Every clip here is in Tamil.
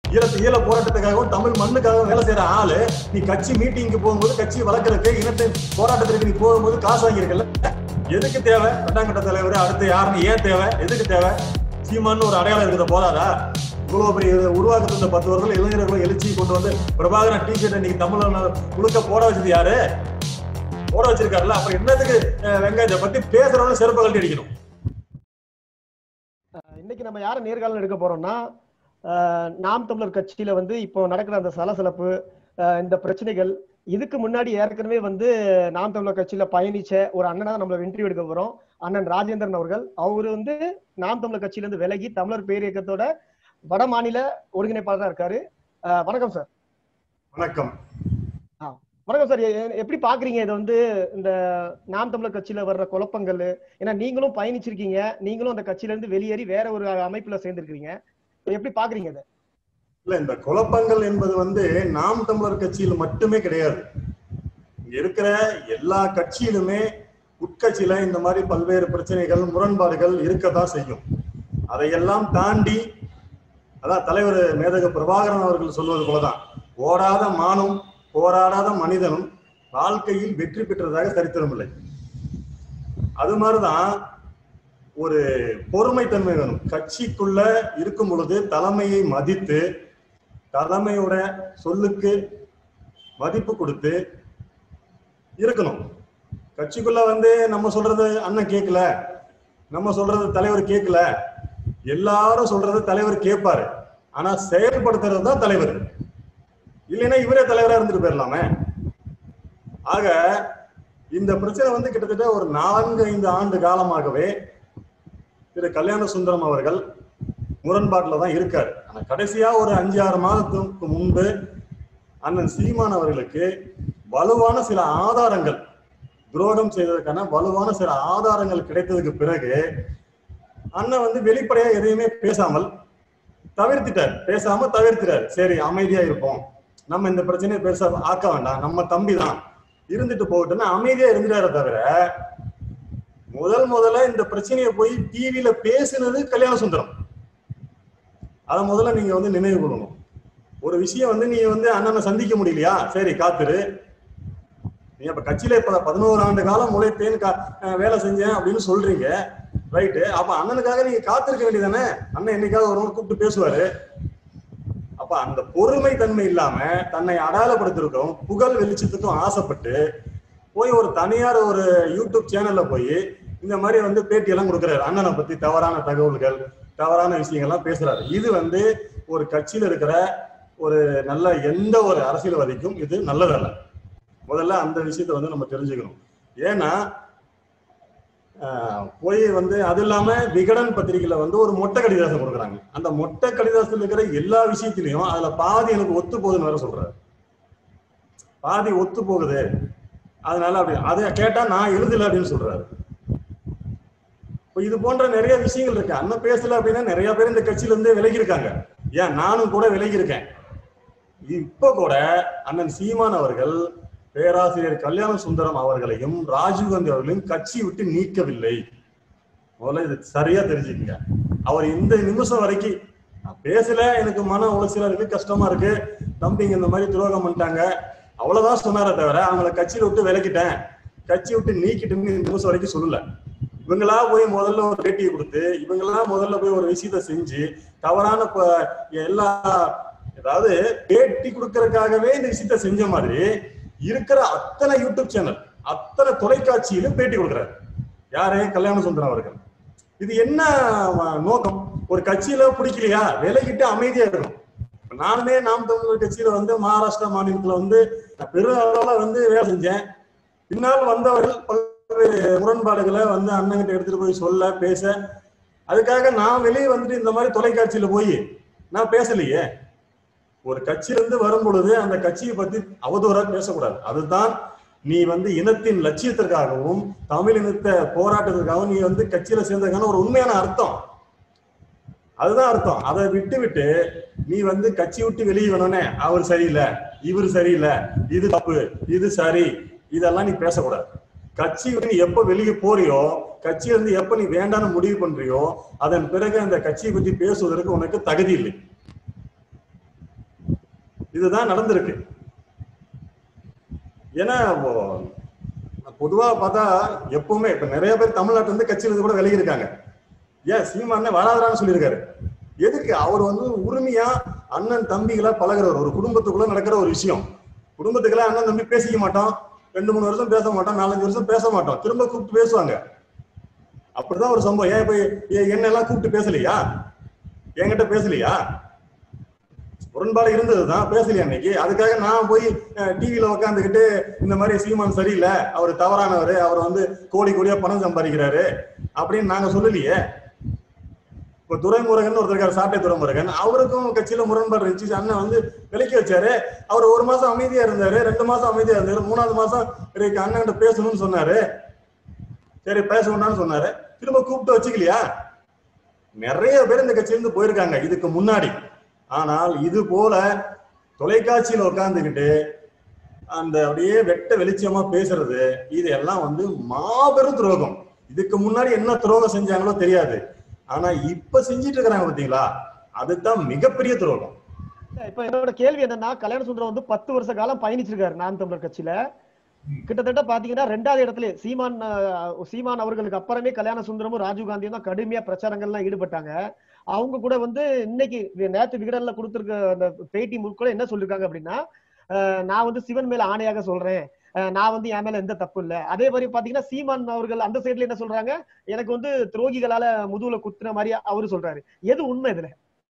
ஈழத்து ஈழ போராட்டத்துக்காகவும் தமிழ் மண்ணுக்காகவும் வேலை செய்யற ஆளு நீ கட்சி மீட்டிங்க்கு போகும்போது கட்சி வளர்க்கறதுக்கு இனத்தை போராட்டத்திற்கு நீ போகும்போது காசு வாங்கியிருக்கல எதுக்கு தேவை இரண்டாம் கட்ட தலைவர் அடுத்து யாருன்னு ஏன் தேவை எதுக்கு தேவை சீமான்னு ஒரு அடையாளம் இருக்கிற போதாதா இவ்வளவு பெரிய இதை உருவாக்குறது இந்த பத்து வருஷத்துல இளைஞர்களை எழுச்சி கொண்டு வந்து பிரபாகரன் டி ஷர்ட் இன்னைக்கு தமிழ் முழுக்க போட வச்சது யாரு போட வச்சிருக்காருல்ல அப்ப என்னதுக்கு அஹ், வெங்காயத்தை பத்தி பேசுறவங்க செருப்பு கழட்டி அடிக்கணும் இன்னைக்கு நம்ம யாரை நேர்காணல் எடுக்க போறோம்னா அஹ், நாம் தமிழர் கட்சியில வந்து இப்போ நடக்கிற அந்த சலசலப்பு அஹ், இந்த பிரச்சனைகள் இதுக்கு முன்னாடி ஏற்கனவே வந்து நாம் தமிழர் கட்சியில பயணிச்ச ஒரு அண்ணனா நம்மள இன்டர்வியூ எடுக்க போறோம் அண்ணன் ராஜேந்திரன் அவர்கள் அவர் வந்து நாம் தமிழர் கட்சியில இருந்து விலகி தமிழர் பேர் இயக்கத்தோட வட மாநில ஒருங்கிணைப்பாளராக இருக்காரு அஹ், வணக்கம் சார் வணக்கம் வணக்கம் சார் எ- எப்படி பாக்குறீங்க இதை வந்து இந்த நாம் தமிழர் கட்சியில வர்ற குழப்பங்கள் ஏன்னா நீங்களும் பயணிச்சிருக்கீங்க நீங்களும் அந்த கட்சியில இருந்து வெளியேறி வேற ஒரு அமைப்புல சேர்ந்திருக்கீங்க எப்படி பாக்குறீங்க இதை இல்ல இந்த குழப்பங்கள் என்பது வந்து நாம் தமிழர் கட்சியில் மட்டுமே கிடையாது இங்க இருக்கிற எல்லா கட்சியிலுமே உட்கட்சியில இந்த மாதிரி பல்வேறு பிரச்சனைகள் முரண்பாடுகள் இருக்கத்தான் செய்யும் அதையெல்லாம் தாண்டி அதான் தலைவர் மேதக பிரபாகரன் அவர்கள் சொல்வது போலதான் ஓடாத மானும் போராடாத மனிதனும் வாழ்க்கையில் வெற்றி பெற்றதாக சரித்திரம் இல்லை அது மாதிரிதான் ஒரு பொறுமைத்தன்மை வேணும் கட்சிக்குள்ள இருக்கும் பொழுது தலைமையை மதித்து தலைமையோட சொல்லுக்கு மதிப்பு கொடுத்து இருக்கணும் கட்சிக்குள்ள வந்து நம்ம சொல்றது அண்ணன் கேட்கல நம்ம சொல்றது தலைவர் கேட்கல எல்லாரும் சொல்றது தலைவர் கேட்பாரு ஆனா செயல்படுத்துறது தான் தலைவர் இல்லைன்னா இவரே தலைவரா இருந்துட்டு போயிடலாமே ஆக இந்த பிரச்சனை வந்து கிட்டத்தட்ட ஒரு நான்கு ஐந்து ஆண்டு காலமாகவே திரு கல்யாண சுந்தரம் அவர்கள் முரண்பாட்டில் தான் இருக்காரு ஆனா கடைசியா ஒரு அஞ்சு ஆறு மாதத்துக்கு முன்பு அண்ணன் சீமான் அவர்களுக்கு வலுவான சில ஆதாரங்கள் துரோகம் செய்ததற்கான வலுவான சில ஆதாரங்கள் கிடைத்ததுக்கு பிறகு அண்ணன் வந்து வெளிப்படையா எதையுமே பேசாமல் தவிர்த்திட்டார் பேசாம தவிர்த்திட்டார் சரி அமைதியா இருப்போம் நம்ம இந்த பிரச்சனையை பெருசா ஆக்க வேண்டாம் நம்ம தம்பி தான் இருந்துட்டு போகட்டும்னு அமைதியா இருந்துட்டாரே தவிர முதல் முதல்ல இந்த பிரச்சனையை போய் டிவியில பேசினது கல்யாண சுந்தரம் அதை முதல்ல நீங்க வந்து நினைவு கொள்ளணும் ஒரு விஷயம் வந்து நீ வந்து அண்ணனை சந்திக்க முடியலையா சரி காத்துரு நீ இப்ப கட்சியில இப்ப பதினோரு ஆண்டு காலம் உழைப்பேன்னு கா- அஹ் வேலை செஞ்சேன் அப்படின்னு சொல்றீங்க ரைட்டு அப்ப அண்ணனுக்காக நீங்க காத்திருக்க வேண்டியதானே அண்ணன் என்னைக்காவது ஒரு நாள் கூப்பிட்டு பேசுவாரு அப்ப அந்த பொறுமை தன்மை இல்லாம தன்னை அடையாளப்படுத்திருக்கும் புகழ் வெளிச்சத்துக்கும் ஆசைப்பட்டு போய் ஒரு தனியார் ஒரு யூடியூப் சேனல்ல போய் இந்த மாதிரி வந்து பேட்டி எல்லாம் கொடுக்குறாரு அண்ணனை பத்தி தவறான தகவல்கள் தவறான விஷயங்கள்லாம் பேசுறாரு இது வந்து ஒரு கட்சியில இருக்கிற ஒரு நல்ல எந்த ஒரு அரசியல்வாதிக்கும் இது நல்லதல்ல முதல்ல அந்த விஷயத்தை வந்து நம்ம தெரிஞ்சுக்கணும் ஏன்னா ஆஹ், போய் வந்து அது இல்லாம விகடன் பத்திரிகையில வந்து ஒரு மொட்டை கடிதாசம் கொடுக்குறாங்க அந்த மொட்டை கடிதாசத்துல இருக்கிற எல்லா விஷயத்திலையும் அதுல பாதி எனக்கு ஒத்து போகுதுன்னு வேற சொல்றாரு பாதி ஒத்து போகுது அதனால அப்படி அதை கேட்டா நான் எழுதல அப்படின்னு சொல்றாரு இப்போ இது போன்ற நிறைய விஷயங்கள் இருக்கு அண்ணன் பேசல அப்படின்னா நிறைய பேர் இந்த கட்சியில இருந்து விலகி இருக்காங்க ஏன் நானும் கூட விலகி இருக்கேன் இப்ப கூட அண்ணன் சீமான் அவர்கள் பேராசிரியர் கல்யாண சுந்தரம் அவர்களையும் ராஜீவ்காந்தி அவர்களையும் கட்சி விட்டு நீக்கவில்லை முதல்ல இது சரியா தெரிஞ்சுக்கங்க அவர் இந்த நிமிஷம் வரைக்கும் நான் பேசல எனக்கு மன உளைச்சலா இருக்கு கஷ்டமா இருக்கு தம்பிங்க இந்த மாதிரி துரோகம் பண்ணிட்டாங்க அவ்வளவுதான் சொன்னாரே தவிர அவங்கள கட்சியில விட்டு விலக்கிட்டேன் கட்சி விட்டு நீக்கிட்டுன்னு இந்த நிமிஷம் வரைக்கும் சொல்லல இவங்களா போய் முதல்ல ஒரு பேட்டியை கொடுத்து இவங்களா முதல்ல போய் ஒரு விஷயத்த செஞ்சு தவறான ப- எல்லா அதாவது பேட்டி கொடுக்கறதுக்காகவே இந்த விஷயத்த செஞ்ச மாதிரி இருக்கிற அத்தனை யூடியூப் சேனல் அத்தனை தொலைக்காட்சியிலும் பேட்டி கொடுக்குறாரு யாரு கல்யாண சுந்தரம் அவர்கள் இது என்ன அஹ், நோக்கம் ஒரு கட்சியில பிடிக்கலையா விலகிட்டு அமைதியா இருக்கணும் இப்ப நானுமே நாம் தமிழர் கட்சியில வந்து மகாராஷ்டிரா மாநிலத்துல வந்து பெரு அளவுல வந்து வேலை செஞ்சேன் பின்னால் வந்தவர்கள் பல்வேறு முரண்பாடுகளை வந்து அண்ணன்கிட்ட எடுத்துட்டு போய் சொல்ல பேச அதுக்காக நான் வெளியே வந்துட்டு இந்த மாதிரி தொலைக்காட்சியில போய் நான் பேசலையே ஒரு கட்சியிலிருந்து வரும் பொழுது அந்த கட்சியை பத்தி அவதூறா பேசக்கூடாது அதுதான் நீ வந்து இனத்தின் லட்சியத்திற்காகவும் தமிழ் இனத்த போராட்டத்திற்காகவும் நீ வந்து கட்சியில சேர்ந்ததுக்கான ஒரு உண்மையான அர்த்தம் அதுதான் அர்த்தம் அதை விட்டு விட்டு நீ வந்து கட்சி விட்டு வெளியே வேணும்னே அவர் சரியில்லை இவர் சரியில்லை இது தப்பு இது சரி இதெல்லாம் நீ பேசக்கூடாது கட்சி விட்டு நீ எப்ப வெளியே போறியோ கட்சியில இருந்து எப்ப நீ வேண்டாம்னு முடிவு பண்றியோ அதன் பிறகு அந்த கட்சியை பத்தி பேசுவதற்கு உனக்கு தகுதி இல்லை இதுதான் நடந்திருக்கு ஏன்னா ஓ- பொதுவா பார்த்தா எப்பவுமே இப்ப நிறைய பேர் தமிழ்நாட்டுல இருந்து கட்சியில இருந்து கூட விலகி இருக்காங்க ஏன் சீமானே வராதரான்னு சொல்லியிருக்காரு எதுக்கு அவர் வந்து உரிமையா அண்ணன் தம்பிகளா பழகுறவர் ஒரு குடும்பத்துக்குள்ள நடக்கிற ஒரு விஷயம் குடும்பத்துக்குள்ள அண்ணன் தம்பி பேசிக்க மாட்டோம் ரெண்டு மூணு வருஷம் பேச மாட்டோம் நாலஞ்சு வருஷம் பேச மாட்டோம் திரும்ப கூப்பிட்டு பேசுவாங்க அப்படிதான் ஒரு சம்பவம் ஏன் இப்ப எ- என்ன எல்லாம் கூப்பிட்டு பேசலையா என்கிட்ட பேசலையா முரண்பாடு இருந்ததுதான் பேசலையா அன்னைக்கு அதுக்காக நான் போய் டிவியில உட்காந்துக்கிட்டு இந்த மாதிரி சீமான் சரியில்லை அவர் தவறானவர் அவர் வந்து கோடி கோடியா பணம் சம்பாதிக்கிறாரு அப்படின்னு நாங்க சொல்லலையே இப்ப துரைமுருகன் ஒருத்தர் இருக்காரு சாட்டை துரைமுருகன் அவருக்கும் கட்சியில முரண்பாடு இருந்துச்சு அண்ணன் வந்து விலக்கி வச்சாரு அவர் ஒரு மாசம் அமைதியா இருந்தாரு ரெண்டு மாசம் அமைதியா இருந்தாரு மூணாவது மாசம் இருக்கு அண்ணன் கிட்ட பேசணும்னு சொன்னாரு சரி பேச வேண்டாம்னு சொன்னாரு திரும்ப கூப்பிட்டு வச்சுக்கலையா நிறைய பேர் இந்த கட்சியிலிருந்து போயிருக்காங்க இதுக்கு முன்னாடி ஆனால் இது போல தொலைக்காட்சியில உட்காந்துக்கிட்டு அந்த அப்படியே வெட்ட வெளிச்சமா பேசுறது இது எல்லாம் வந்து மாபெரும் துரோகம் இதுக்கு முன்னாடி என்ன துரோகம் செஞ்சாங்களோ தெரியாது ஆனா இப்ப செஞ்சிட்டு இருக்கிறாங்க பாத்தீங்களா அதுதான் மிகப்பெரிய துரோகம் இப்ப என்னோட கேள்வி என்னன்னா கல்யாண சுந்தரம் வந்து பத்து வருஷ காலம் பயணிச்சிருக்காரு நாம் தமிழர் கட்சியில கிட்டத்தட்ட பாத்தீங்கன்னா ரெண்டாவது இடத்துல சீமான் அஹ், சீமான் அவர்களுக்கு அப்புறமே கல்யாண சுந்தரமும் ராஜீவ் காந்தியும் தான் கடுமையா பிரச்சாரங்கள்லாம் ஈடுபட்டாங்க அவங்க கூட வந்து இன்னைக்கு வி- நேத்து விகடன்ல கொடுத்திருக்க அந்த பேட்டி முற்கூட என்ன சொல்லிருக்காங்க அப்படின்னா அஹ், நான் வந்து சிவன் மேல ஆணையாக சொல்றேன் அஹ், நான் வந்து என் மேல எந்த தப்பு இல்ல அதே மாதிரி பாத்தீங்கன்னா சீமான் அவர்கள் அந்த சைடுல என்ன சொல்றாங்க எனக்கு வந்து துரோகிகளால முதுகுல குத்துன மாதிரி அவரு சொல்றாரு எது உண்மை இதுல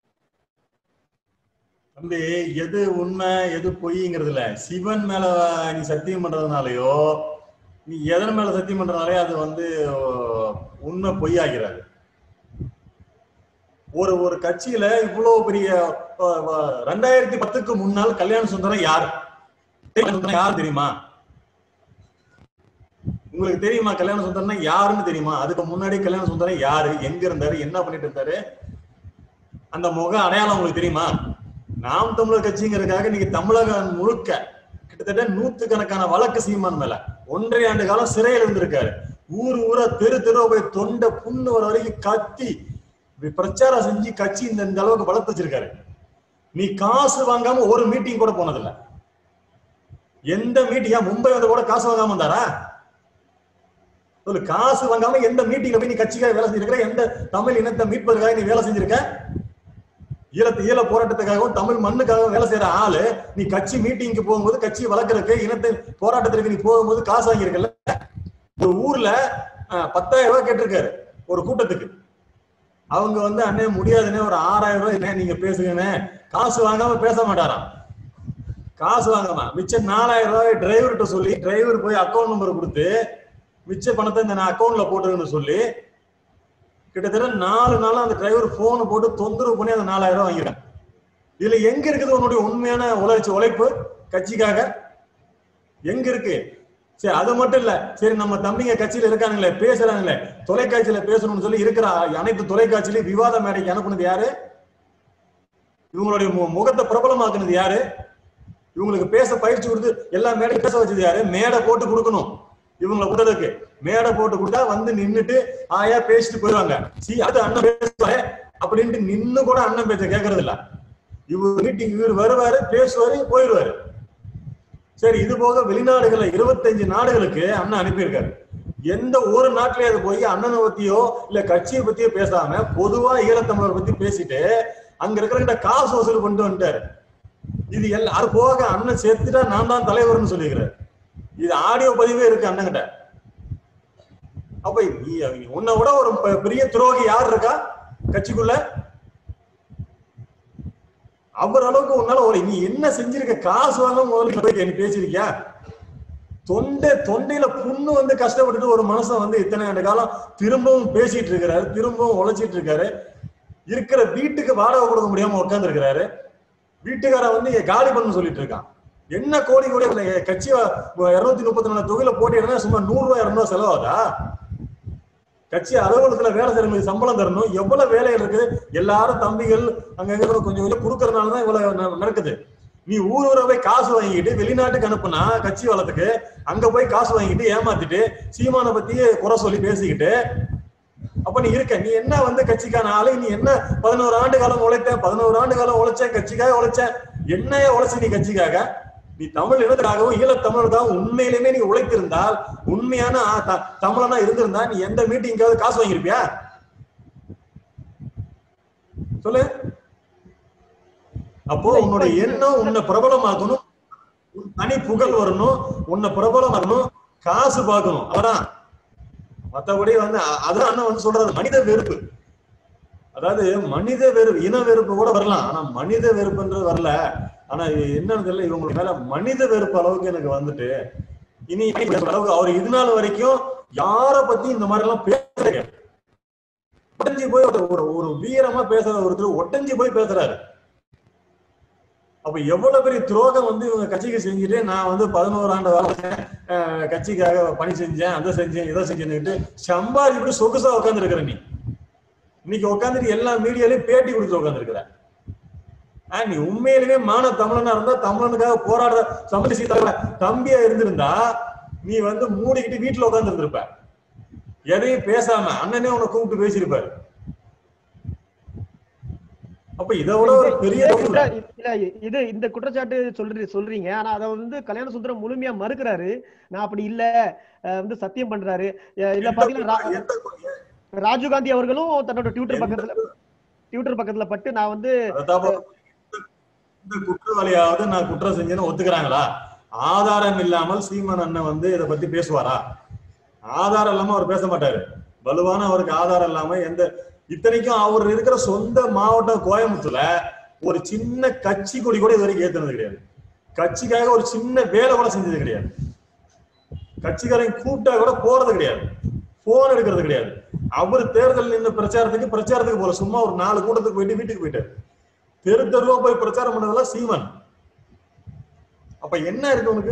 தம்பி எது உண்மை எது பொய்ங்கிறதுல சிவன் மேல நீ சத்தியம் பண்றதுனாலயோ நீ எதன் மேல சத்தியம் பண்றதுனாலே அது வந்து ஓ, உண்மை பொய்யாகிறது ஒரு ஒரு கட்சியில இவ்வளவு பெரிய அ, அ, ரெண்டாயிரத்தி பத்துக்கு முன்னால் கல்யாண சுந்தரம் யாரு கல்யாண சுந்தரம் யாரு தெரியுமா உங்களுக்கு தெரியுமா கல்யாண சுந்தரம்னா யாருன்னு தெரியுமா அதுக்கு முன்னாடி கல்யாண சுந்தரம் யாரு எங்க இருந்தாரு என்ன பண்ணிட்டு இருந்தாரு அந்த முக அடையாளம் உங்களுக்கு தெரியுமா நாம் தமிழர் கட்சிங்கிறதுக்காக நீங்க தமிழகம் முழுக்க கிட்டத்தட்ட நூத்துக்கணக்கான வழக்கு சீமான் மேல ஒன்றரை ஆண்டு காலம் சிறையில் இருந்திருக்காரு ஊர் ஊரா தெரு தெருவா போய் தொண்டை புண்ணு வர வரைக்கும் கத்தி இப்படி பிரச்சாரம் செஞ்சு கட்சி இந்த இந்த அளவுக்கு வளர்த்து வச்சிருக்காரு நீ காசு வாங்காம ஒரு மீட்டிங் கூட போனதில்ல எந்த மீட்டிங்கா மும்பை வந்து கூட காசு வாங்காம இருந்தாரா சொல்லு காசு வாங்காம எந்த மீட்டிங்ல போய் நீ கட்சிக்காக வேலை செஞ்சிருக்கிற எந்த தமிழ் இனத்தை மீட்பதற்காக நீ வேலை செஞ்சிருக்க ஈழத்து ஈழ போராட்டத்துக்காகவும் தமிழ் மண்ணுக்காகவும் வேலை செய்யற ஆளு நீ கட்சி மீட்டிங்க்கு போகும்போது கட்சி வளர்க்கறதுக்கு இனத்தை போராட்டத்திற்கு நீ போகும்போது காசு வாங்கியிருக்கல ஒரு ஊர்ல அஹ், பத்தாயிரம் ரூபாய் கேட்டிருக்காரு ஒரு கூட்டத்துக்கு அவங்க வந்து அண்ணே முடியாதுண்ணே ஒரு ஆறாயிரம் ரூபாய் என்ன நீங்க பேசுங்கண்ணே காசு வாங்காம பேச மாட்டாராம் காசு வாங்காம மிச்சம் நாலாயிரம் ரூபாய் டிரைவர்கிட்ட சொல்லி டிரைவர் போய் அக்கௌண்ட் நம்பர் கொடுத்து மிச்ச பணத்தை இந்த நான் அக்கௌண்ட்ல போட்டுருன்னு சொல்லி கிட்டத்தட்ட நாலு நாளா அந்த டிரைவர் போன் போட்டு தொந்தரவு பண்ணி அந்த நாலாயிரம் ரூபாய் வாங்கிடுறேன் இதுல எங்க இருக்குது உன்னுடைய உண்மையான உழைச்சி உழைப்பு கட்சிக்காக எங்க இருக்கு சரி அது மட்டும் இல்ல சரி நம்ம தம்பிங்க கட்சியில இருக்கானுங்களே பேசுறாங்களே தொலைக்காட்சியில பேசணும்னு சொல்லி இருக்கிற அனைத்து தொலைக்காட்சியிலையும் விவாத மேடைக்கு அனுப்புனது யாரு இவங்களுடைய மு- முகத்தை பிரபலமாக்குனது யாரு இவங்களுக்கு பேச பயிற்சி கொடுத்து எல்லா மேடையும் பேச வச்சது யாரு மேடை போட்டு கொடுக்கணும் இவங்களை விடுறதுக்கு மேடை போட்டு கொடுத்தா வந்து நின்னுட்டு ஆயா பேசிட்டு போயிடுவாங்க சி அது அண்ணன் பேசுவாரு அப்படின்ட்டு நின்னு கூட அண்ணன் பேச்ச கேட்கறது இல்ல இவர் மீட்டிங் இவர் வருவாரு பேசுவாரு போயிடுவாரு சரி இது போக வெளிநாடுகள்ல இருபத்தஞ்சு நாடுகளுக்கு அண்ணன் அனுப்பியிருக்காரு எந்த ஒரு நாட்டிலேயாவது போய் அண்ணனை பத்தியோ இல்ல கட்சியை பத்தியோ பேசாம பொதுவா ஈழத்தமிழர் பத்தி பேசிட்டு அங்க இருக்கிறவங்கிட்ட காசு வசூல் கொண்டு வந்துட்டாரு இது எல்லாம் அது போக அண்ணன் சேர்த்துட்டா நான் தான் தலைவர்னு சொல்லிக்கிறார் இது ஆடியோ பதிவே இருக்கு அண்ணன்கிட்ட அப்ப நீ நீ உன்னை விட ஒரு பெ- பெரிய துரோகி யார் இருக்கா கட்சிக்குள்ள அவர் அளவுக்கு உன்னால ஒரு நீ என்ன செஞ்சிருக்க காசு வாங்க முதல்ல போய் நீ பேசியிருக்கியா தொண்டை தொண்டையில புண்ணு வந்து கஷ்டப்பட்டுட்டு ஒரு மனுஷன் வந்து இத்தனை ஆண்டு காலம் திரும்பவும் பேசிட்டு இருக்கிறாரு திரும்பவும் உழைச்சிட்டு இருக்காரு இருக்கிற வீட்டுக்கு வாடகை கொடுக்க முடியாம உட்கார்ந்து இருக்கிறாரு வீட்டுக்காரன் வந்து இங்க காலி பண்ண சொல்லிட்டு இருக்கான் என்ன கோடி கோடி இல்ல, கட்சி இருநூத்தி முப்பத்தி நாலு தொகையில போட்டிடுறா சும்மா நூறு ரூபாய் இருநூறு செலவாதா கட்சி அலுவலகத்துல வேலை செய்யறவங்களுக்கு சம்பளம் தரணும் எவ்வளவு வேலைகள் இருக்குது எல்லாரும் தம்பிகள் அங்கங்க கூட கொஞ்சம் கொஞ்சம் கொடுக்கறதுனால தான் இவ்வளவு ந- நடக்குது நீ ஊர் ஊரா போய் காசு வாங்கிட்டு வெளிநாட்டுக்கு அனுப்புனா கட்சி வளத்துக்கு அங்க போய் காசு வாங்கிட்டு ஏமாத்திட்டு சீமானை பத்தி குறை சொல்லி பேசிக்கிட்டு அப்ப நீ இருக்க நீ என்ன வந்து கட்சிக்கான ஆளு நீ என்ன பதினோரு ஆண்டு காலம் உழைத்த பதினோரு ஆண்டு காலம் உழைச்சேன் கட்சிக்காக உழைச்சேன் என்னைய உழைச்சு நீ கட்சிக்காக நீ தமிழ் இனத்துக்காகவும் ஈழத் தமிழுக்காகவும் உண்மையிலுமே நீ உழைத்திருந்தால் உண்மையான ஆ, த- தமிழனா இருந்திருந்தா நீ எந்த மீட்டிங்காவது காசு வாங்கியிருப்பியா சொல்லு அப்போ இல்ல, இப்ப உன்னுடைய இது- எண்ணம் உன்னை பிரபலமாக்கணும் உன் தனி புகழ் வரணும் உன்னை பிரபலமாக்கணும் காசு பார்க்கணும் அதான் மத்தபடி வந்து அ- அதான் அண்ணன் வந்து சொல்றது மனித வெறுப்பு அதாவது மனித வெறுப்பு இன வெறுப்பு கூட வரலாம் ஆனா மனித வெறுப்புன்றது வரல ஆனா இது என்னன்னு தெரியல இவங்களுக்கு மேல மனித வெறுப்பு அளவுக்கு எனக்கு வந்துட்டு இனி இனி அளவுக்கு அவர் இது நாள் வரைக்கும் யார பத்தி இந்த மாதிரி எல்லாம் பேசுறீங்க ஒட்டஞ்சி போய் ஒரு ஒரு- ஒரு வீரமா பேசுற ஒருத்தர் ஒட்டஞ்சி போய் பேசுறாரு அப்ப எவ்வளவு பெரிய துரோகம் வந்து இவங்க கட்சிக்கு செஞ்சுட்டு நான் வந்து பதினோரு ஆண்டு காலம் அஹ், கட்சிக்காக பணி செஞ்சேன் அதை செஞ்சேன் இதை செஞ்சேன்னுட்டு சம்பாதிட்டு சொகுசா உட்கார்ந்து நீ இன்னைக்கு உட்காந்துட்டு எல்லா மீடியாலையும் பேட்டி கொடுத்து உட்காந்துருக்கிற நீ உண்மையிலுமே மான தமிழனா இருந்தா தமிழனுக்காக போராடுற சமரசி தலைவர் தம்பியா இருந்திருந்தா நீ வந்து மூடிக்கிட்டு வீட்டுல உட்கார்ந்து இருந்திருப்ப எதையும் பேசாம அண்ணனே உன்னை கூப்பிட்டு பேசியிருப்பாரு அப்ப இதை விட ஒரு பெரிய இது- தப்பு இல்ல. இல்ல, இது இந்த குற்றச்சாட்டு சொல்றீங்க சொல்றீங்க ஆனா அதை வந்து கல்யாண சுந்தரம் முழுமையா மறுக்கிறாரு நான் அப்படி இல்ல அஹ் வந்து சத்தியம் பண்றாரு அஹ் இல்ல பாத்தீங்கன்னா ரா- எந்த- ராஜீவ் காந்தி அவர்களும் தன்னோட ட்விட்டர் எந்த- பக்கத்துல ட்விட்டர் பக்கத்துல பட்டு நான் வந்து அதான் பாப்பா, இந்த குற்றவாளியாவது நான் குற்றம் செஞ்சேன்னு ஒத்துக்கிறாங்களா ஆதாரம் இல்லாமல் சீமான் அண்ணன் வந்து இதை பத்தி பேசுவாரா ஆதாரம் இல்லாம அவர் பேச மாட்டாரு வலுவான அவருக்கு ஆதாரம் இல்லாம எந்த இத்தனைக்கும் அவர் இருக்கிற சொந்த மாவட்டம் கோயம்புத்தூர்ல ஒரு சின்ன கட்சி கொடி கூட இது வரைக்கும் ஏத்துனது கிடையாது கட்சிக்காக ஒரு சின்ன வேலை கூட செஞ்சது கிடையாது கட்சிக்காரங்க கூப்பிட்டா கூட போறது கிடையாது போன் எடுக்கிறது கிடையாது அவர் தேர்தல் நின்று பிரச்சாரத்துக்கு பிரச்சாரத்துக்கு போல சும்மா ஒரு நாலு கூட்டத்துக்கு போயிட்டு வீட்டுக்கு போயிட்டாரு தெரு தெருவா போய் பிரச்சாரம் பண்ணதெல்லாம் சீமன் அப்ப என்ன இருக்கு உனக்கு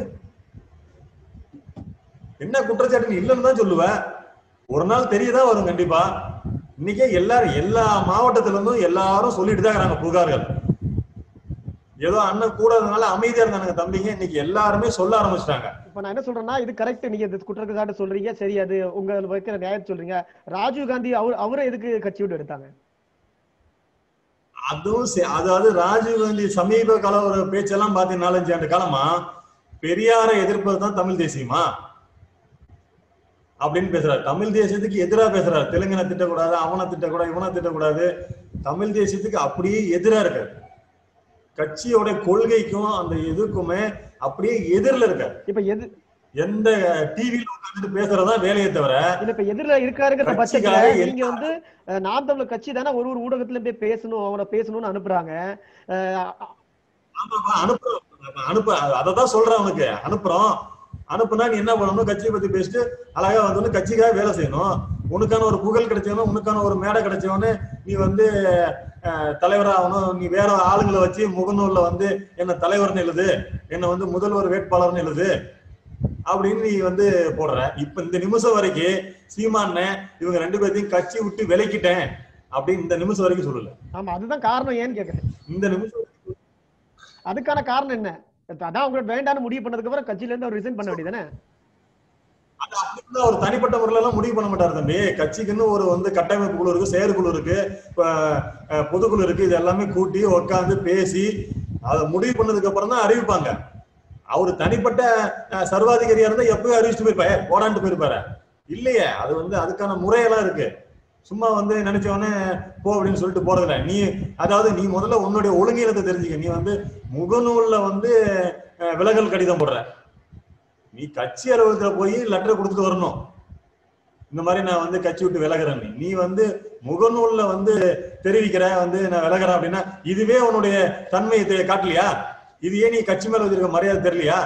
என்ன குற்றச்சாட்டு நீ இல்லைன்னு தான் சொல்லுவ ஒரு நாள் தெரியதான் வரும் கண்டிப்பா இன்னைக்கே எல்லாரும் எல்லா மாவட்டத்துல இருந்தும் எல்லாரும் சொல்லிட்டு தான் இருக்காங்க புகார்கள் ஏதோ அண்ணன் கூடாதனால அமைதியா இருந்தாங்க தம்பிங்க இன்னைக்கு எல்லாருமே சொல்ல ஆரம்பிச்சிட்டாங்க இப்ப நான் என்ன சொல்றேன்னா இது கரெக்ட் நீங்க இது குற்றச்சாட்டு சொல்றீங்க சரி அது உங்க வைக்கிற நியாயத்தை சொல்றீங்க ராஜீவ் காந்தி அவர் அவரை எதுக்கு கட்சி விட்டு எடுத்தாங்க அதுவும் சே- அதாவது ராஜீவ் காந்தி சமீப கால ஒரு பேச்செல்லாம் பார்த்து நாலஞ்சு ஆண்டு காலமா பெரியாரை எதிர்ப்பது தான் தமிழ் தேசியமா அப்படின்னு பேசுறாரு தமிழ் தேசியத்துக்கு எதிரா பேசுறாரு தெலுங்கனை திட்டக்கூடாது அவனை திட்டக்கூடாது இவனை திட்டக்கூடாது தமிழ் தேசியத்துக்கு அப்படியே எதிரா இருக்காரு கட்சியோட கொள்கைக்கும் அந்த இதுக்குமே அப்படியே எதிரில் இருக்காரு இப்ப எது எந்த டிவியில உட்காந்துட்டு பேசுறதா வேலையை தவிர இல்ல இப்ப எதிரில இருக்காருங்கிற பட்சத்துல கட்சிக்காக நீங்க வந்து அஹ், நாம் தமிழர் கட்சி தானே ஒரு ஒரு ஊடகத்துல போய் பேசணும் அவங்கள பேசணும்னு அனுப்புறாங்க அஹ், ஆமாப்பா, அனுப்புறோம் அனுப்ப அததான் சொல்றேன் அவனுக்கு அனுப்புறோம் அனுப்புனா நீ என்ன பண்ணணும் கட்சியை பத்தி பேசிட்டு அழகா வந்து கட்சிக்காக வேலை செய்யணும் உனக்கான ஒரு புகழ் கிடைச்சவனும் உனக்கான ஒரு மேடை கிடைச்சவனு நீ வந்து அஹ், தலைவர் ஆகணும் நீ வேற ஆளுங்களை வச்சு முகநூல்ல வந்து என்ன தலைவர்னு எழுது என்ன வந்து முதல்வர் வேட்பாளர்னு எழுது அப்படின்னு நீ வந்து போடுற இப்ப இந்த நிமிஷம் வரைக்கும் சீமானே இவங்க ரெண்டு பேர்த்தையும் கட்சி விட்டு விலக்கிட்டேன் அப்படின்னு இந்த நிமிஷம் வரைக்கும் சொல்லல ஆமா அதுதான் காரணம் ஏன்னு கேக்குறேன் இந்த நிமிஷம் அதுக்கான காரணம் என்ன அதான் உங்களுக்கு வேண்டாம்னு முடிவு பண்ணதுக்கு அப்புறம் கட்சியில இருந்து அவர் ரிசைன் பண்ண வேண்டியதானே அது அப்படின்னு அவர் தனிப்பட்ட முறையில எல்லாம் முடிவு பண்ண மாட்டாரு தம்பி கட்சிக்குன்னு ஒரு வந்து கட்டமைப்பு குழு இருக்கு செயற்குழு இருக்கு இப்ப, அஹ், பொதுக்குழு இருக்கு இது எல்லாமே கூட்டி உட்காந்து பேசி அதை முடிவு பண்ணதுக்கு அப்புறம் தான் அறிவிப்பாங்க அவர் தனிப்பட்ட அஹ், சர்வாதிகாரியா இருந்தா எப்பயும் அறிவிச்சுட்டு போயிருப்பாரு போடான்ட்டு போயிருப்பாரு இல்லையே அது வந்து அதுக்கான முறையெல்லாம் இருக்கு சும்மா வந்து நினைச்சவொடனே போ அப்படின்னு சொல்லிட்டு போறதில்ல நீ அதாவது நீ முதல்ல உன்னுடைய ஒழுங்கீனத்தை தெரிஞ்சுக்க நீ வந்து முகநூல்ல வந்து அஹ், விலகல் கடிதம் போடுற நீ கட்சி அலுவலகத்துல போய் லெட்டர் கொடுத்துட்டு வரணும் இந்த மாதிரி நான் வந்து கட்சி விட்டு விலகிறேன் நீ. நீ வந்து முகநூல்ல வந்து தெரிவிக்கிற வந்து நான் விலகிறேன் அப்படின்னா இதுவே உன்னுடைய தன்மையை தெ- காட்டலையா இது ஏன் நீ கட்சி மேல வச்சிருக்க மரியாதை தெரியலையா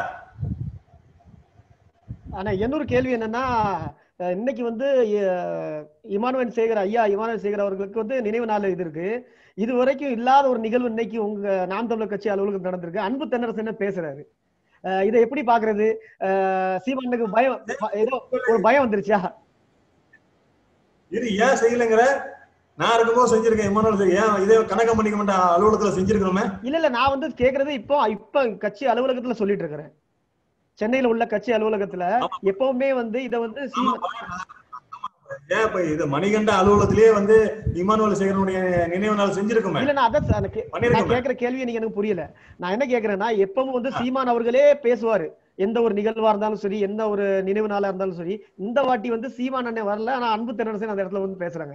ஆனா இன்னொரு கேள்வி என்னன்னா அஹ், இன்னைக்கு வந்து அஹ், இமானுவேல் சேகர் ஐயா இமானுவேல் சேகர் அவர்களுக்கு வந்து நினைவு நாள் இது இருக்கு இது வரைக்கும் இல்லாத ஒரு நிகழ்வு இன்னைக்கு உங்க நாம் தமிழர் கட்சி அலுவலகம் நடந்திருக்கு அன்பு தென்னரசு என்ன பேசுறாரு அஹ், இதை எப்படி பாக்குறது அஹ், சீமானுக்கு பயம் ப- ஏதோ ஒரு பயம் வந்துருச்சா இது ஏன் செய்யலைங்கிற நான் இருக்கும்போது செஞ்சிருக்கேன் இம்மானுவல் சரி ஏன் இதே கணக்கம் பண்ணிக்க மாட்டேன் அலுவலகத்துல செஞ்சிருக்கணுமே இல்ல இல்ல நான் வந்து கேக்குறது இப்போ இப்ப கட்சி அலுவலகத்துல சொல்லிட்டு இருக்கிறேன் சென்னையில உள்ள கட்சி அலுவலகத்துல எப்பவுமே வந்து இத வந்து சீமா ஏன் இப்ப இது மணிகண்ட அலுவலகத்திலேயே வந்து இமானுவல் சேகரனுடைய நினைவு நாள் செஞ்சிருக்குமே இல்ல நான் அதான் அந்த கே- நான் பண்ணிருக்கோமே கேக்குற கேள்வி நீங்க எனக்கு புரியல நான் என்ன கேக்குறேன்னா எப்பவும் வந்து சீமான் அவர்களே பேசுவாரு எந்த ஒரு நிகழ்வா இருந்தாலும் சரி எந்த ஒரு நினைவு நாளா இருந்தாலும் சரி இந்த வாட்டி வந்து சீமான் அண்ணன் வரல ஆனா அன்பு தென்னரசன் அந்த இடத்துல வந்து பேசுறாங்க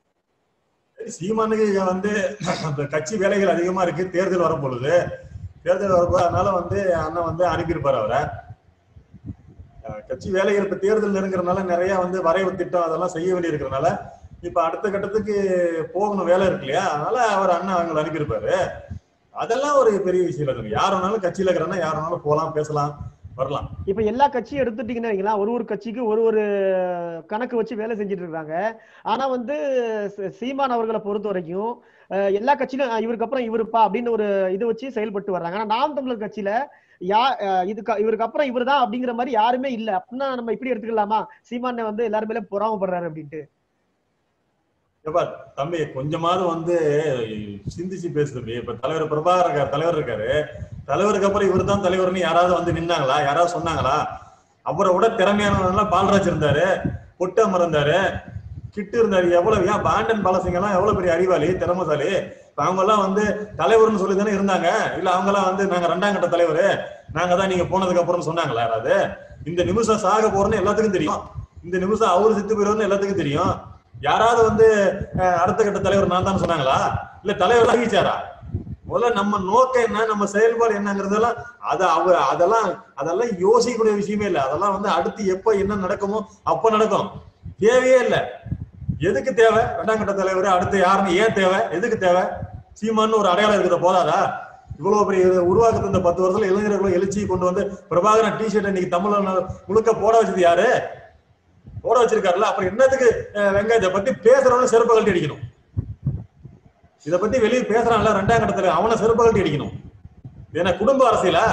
சீமானுக்கு இங்க வந்து இப்ப கட்சி வேலைகள் அதிகமா இருக்கு தேர்தல் வரப்பொழுது தேர்தல் வரப்போது அதனால வந்து அண்ணன் வந்து அனுப்பியிருப்பாரு அவரை அஹ் கட்சி வேலைகள் இப்ப தேர்தல் நெருங்குறதுனால நிறைய வந்து வரைவு திட்டம் அதெல்லாம் செய்ய வேண்டி இருக்கிறதுனால இப்ப அடுத்த கட்டத்துக்கு போகணும் வேலை இருக்கு இல்லையா அதனால அவர் அண்ணன் அவங்களை அனுப்பியிருப்பாரு அதெல்லாம் ஒரு பெரிய விஷயம் இல்லை யார் வேணாலும் கட்சியில இருக்கிறனா யார் வேணாலும் போகலாம் பேசலாம் வரலாம் இப்ப எல்லா கட்சியும் எடுத்துட்டீங்கன்னா வைங்களேன், ஒரு ஒரு கட்சிக்கு ஒரு ஒரு கணக்கு வச்சு வேலை செஞ்சுட்டு இருக்காங்க ஆனா வந்து ச- சீமான் அவர்களை பொறுத்த வரைக்கும் அஹ், எல்லா கட்சியிலும் அஹ், இவருக்கு அப்புறம் இவருப்பா அப்படின்னு ஒரு இது வச்சு செயல்பட்டு வர்றாங்க ஆனா நாம் தமிழர் கட்சியில யா அஹ், இதுக்கு இவருக்கு அப்புறம் இவர்தான் அப்படிங்கிற மாதிரி யாருமே இல்ல அப்படின்னா நம்ம இப்படி எடுத்துக்கலாமா சீமானை வந்து எல்லாரும் மேல பொறாமப்படுறாரு அப்படின்ட்டு ஏப்பா தம்பி கொஞ்சமாவது வந்து சிந்திச்சு பேசு தம்பி இப்ப தலைவர் பிரபாகர் இருக்காரு தலைவர் இருக்காரு தலைவருக்கு அப்புறம் இவர் தான் தலைவர்னு யாராவது வந்து நின்னாங்களா யாராவது சொன்னாங்களா அவரை விட திறமையானவங்க பால்ராஜ் இருந்தாரு பொட்டம்மர் இருந்தாரு கிட்டு இருந்தாரு எவ்வளவு ஏன் பாண்டன் பாலசிங்க எல்லாம் எவ்வளவு பெரிய அறிவாளி திறமசாலி இப்ப அவங்க எல்லாம் வந்து தலைவர்னு சொல்லி தானே இருந்தாங்க இல்ல அவங்க எல்லாம் வந்து நாங்க ரெண்டாம் கட்ட தலைவர் நாங்க தான் நீங்க போனதுக்கு அப்புறம் சொன்னாங்களா யாராவது இந்த நிமிஷம் சாக போறோம்னு எல்லாத்துக்கும் தெரியும் இந்த நிமிஷம் அவரு செத்து போயிடுவார்னு எல்லாத்துக்கும் தெரியும் யாராவது வந்து அஹ், அடுத்த கட்ட தலைவர் நான் தான் சொன்னாங்களா இல்ல தலைவர் அறிவிச்சாரா முதல்ல நம்ம நோக்கம் என்ன நம்ம செயல்பாடு என்னங்கிறதெல்லாம் அத அவ அதெல்லாம் அதெல்லாம் யோசிக்கக்கூடிய விஷயமே இல்லை அதெல்லாம் வந்து அடுத்து எப்ப என்ன நடக்குமோ அப்ப நடக்கும் தேவையே இல்லை எதுக்கு தேவை ரெண்டாம் கட்ட தலைவர் அடுத்து யாருன்னு ஏன் தேவை எதுக்கு தேவை சீமான்னு ஒரு அடையாளம் இருக்கிற போதாதா இவ்வளவு பெரிய இதை உருவாக்கத்து இந்த பத்து வருஷத்துல இளைஞர்களை எழுச்சி கொண்டு வந்து பிரபாகரன் டி ஷர்ட் இன்னைக்கு தமிழ் முழுக்க போட வச்சது யாரு போட வச்சிருக்காருல்ல அப்புறம் என்னத்துக்கு அஹ், வெங்காயத்தை பத்தி பேசுறவன செருப்பு கழட்டி அடிக்கணும் இத பத்தி வெளியே பேசுறான்ல ரெண்டாம் கட்டத்துல அவனை செருப்பு கழட்டி அடிக்கணும் இது என்ன குடும்ப அரசியலா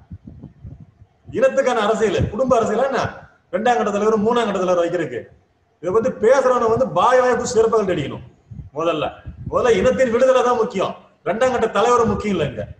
இனத்துக்கான அரசியல் குடும்ப அரசியலா என்ன ரெண்டாம் கட்ட தலைவர் மூணாம் கட்ட தலைவர் வைக்கிறதுக்கு இத பத்தி பேசுறவன வந்து பாய வாய்ப்பு செருப்பு கழட்டி அடிக்கணும் முதல்ல முதல்ல இனத்தின் விடுதலை தான் முக்கியம் ரெண்டாம் கட்ட தலைவர் முக்கியம் இல்ல இங்க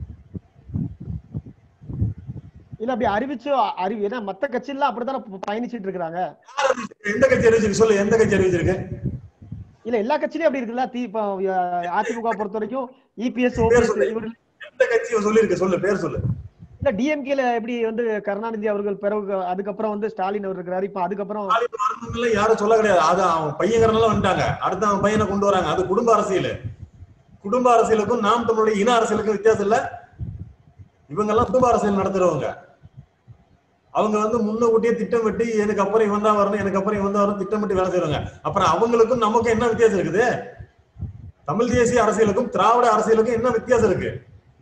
இல்ல அப்படி அறிவிச்சு அறிவி ஏன்னா மத்த கட்சியெல்லாம் அப்படித்தானே ப- பயணிச்சிட்டு இருக்காங்க எந்த கட்சி அறிவிச்சிருக்கு சொல்லு எந்த கட்சி அறிவிச்சிருக்கு இல்ல எல்லா கட்சியிலயும் அப்படி இருக்குல்ல தி இப்ப அஹ், அதிமுக பொறுத்த வரைக்கும் இபிஎஸ் பேர் ஓபிஎஸ் சொல்லு. இவர் எந்த கட்சி சொல்லிருக்கு சொல்லு பேர் சொல்லு இல்ல டிஎம்கேல எப்படி வந்து கருணாநிதி அவர்கள் பிறகு அதுக்கப்புறம் வந்து ஸ்டாலின் அவர் இருக்கிறாரு இப்ப அதுக்கப்புறம் வரணும்ல யாரும் சொல்ல கிடையாது அது அவன் பையங்கிறனால வந்துட்டாங்க அடுத்து அவன் பையனை கொண்டு வராங்க அது குடும்ப அரசியல் குடும்ப அரசியலுக்கும் நாம் தமிழுடைய இன அரசியலுக்கும் வித்தியாசம் இல்ல இவங்க எல்லாம் குடும்ப அரசியல் நடத்துறவங்க அவங்க வந்து முன்னக்கூட்டியே திட்டமிட்டு எனக்கு அப்புறம் இவன் தான் வரணும் எனக்கு அப்புறம் இவன் தான் வரணும் திட்டமிட்டு வேலை செய்வாங்க அப்புறம் அவங்களுக்கும் நமக்கும் என்ன வித்தியாசம் இருக்குது தமிழ் தேசிய அரசியலுக்கும் திராவிட அரசியலுக்கும் என்ன வித்தியாசம் இருக்கு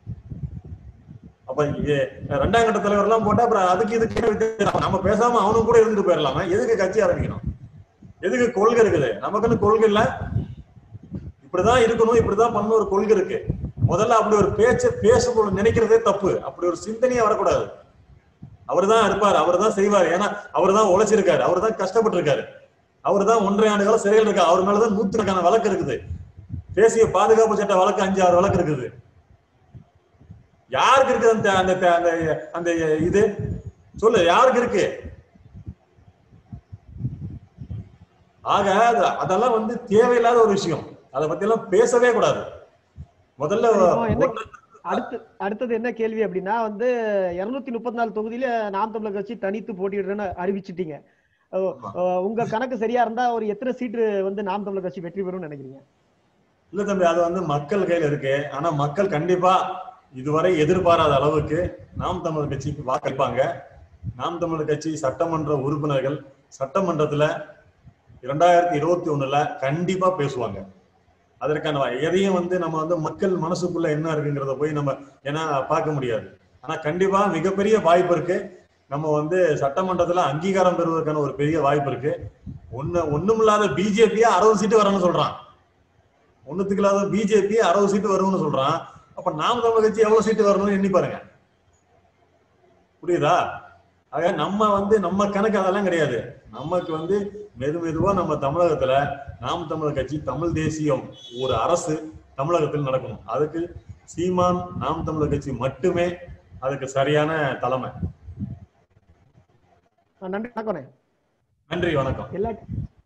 அப்ப இ- ரெண்டாம் கட்ட தலைவர் எல்லாம் போட்டா அப்புறம் அதுக்கு இதுக்கு என்ன வித்தியாசம் நம்ம பேசாம அவனும் கூட இருந்துட்டு போயிடலாமா எதுக்கு கட்சி ஆரம்பிக்கணும் எதுக்கு கொள்கை இருக்குது நமக்குன்னு கொள்கை இல்ல இப்படிதான் இருக்கணும் இப்படிதான் பண்ணணும் ஒரு கொள்கை இருக்கு முதல்ல அப்படி ஒரு பேச்ச பேச நினைக்கிறதே தப்பு அப்படி ஒரு சிந்தனையே வரக்கூடாது அவர்தான் இருப்பார் அவர் தான் செய்வார் ஏன்னா அவர் தான் உழைச்சிருக்காரு அவர் தான் கஷ்டப்பட்டு இருக்காரு அவர் தான் ஒன்றரை ஆண்டு காலம் சிறையில் இருக்காரு அவர் மேலதான் நூற்றுக்கணக்கான வழக்கு இருக்குது தேசிய பாதுகாப்பு சட்ட வழக்கு அஞ்சு ஆறு வழக்கு இருக்குது யாருக்கு இருக்குது அந்த அந்த அந்த அந்த இது சொல்லு யாருக்கு இருக்கு ஆக அது- அதெல்லாம் வந்து தேவையில்லாத ஒரு விஷயம் அதை பத்தி எல்லாம் பேசவே கூடாது முதல்ல இப்போ என்ன அடுத்து அடுத்தது என்ன கேள்வி அப்படின்னா வந்து இருநூத்தி முப்பத்தி நாலு தொகுதியில நாம் தமிழர் கட்சி தனித்து போட்டியிடுறேன்னு அறிவிச்சிட்டீங்க அஹ் ஆமா. அஹ் உங்க கணக்கு சரியா இருந்தா ஒரு எத்தனை சீட்டு வந்து நாம் தமிழர் கட்சி வெற்றி பெறும்னு நினைக்கிறீங்க இல்ல தம்பி அது வந்து மக்கள் கையில இருக்கு ஆனா மக்கள் கண்டிப்பா இதுவரை எதிர்பாராத அளவுக்கு நாம் தமிழர் கட்சிக்கு வாக்களிப்பாங்க நாம் தமிழர் கட்சி சட்டமன்ற உறுப்பினர்கள் சட்டமன்றத்துல இரண்டாயிரத்தி இருபத்தி ஒண்ணுல கண்டிப்பா பேசுவாங்க அதற்கான வா- எதையும் வந்து நம்ம வந்து மக்கள் மனசுக்குள்ள என்ன இருக்குங்கிறத போய் நம்ம ஏன்னா பார்க்க முடியாது ஆனா கண்டிப்பா மிகப்பெரிய வாய்ப்பு இருக்கு நம்ம வந்து சட்டமன்றத்துல அங்கீகாரம் பெறுவதற்கான ஒரு பெரிய வாய்ப்பு இருக்கு ஒண்ணு ஒண்ணுமில்லாத பிஜேபியா அறுபது சீட்டு வரணும்னு சொல்றான் ஒண்ணுத்துக்கு இல்லாத பிஜேபி அறுபது சீட்டு வரும்னு சொல்றான் அப்ப நாம் தமிழர் கட்சி எவ்வளவு சீட்டு வரணும்னு எண்ணி பாருங்க புரியுதா ஆக நம்ம வந்து நம்ம கணக்கு அதெல்லாம் கிடையாது நமக்கு வந்து மெது மெதுவா நம்ம தமிழகத்துல நாம் தமிழர் கட்சி தமிழ் தேசியம் ஒரு அரசு தமிழகத்தில் நடக்கணும் அதுக்கு சீமான் நாம் தமிழர் கட்சி மட்டுமே அதுக்கு சரியான தலைமை அஹ் நன்றி வணக்கம்ண்ணே நன்றி வணக்கம் எல்லா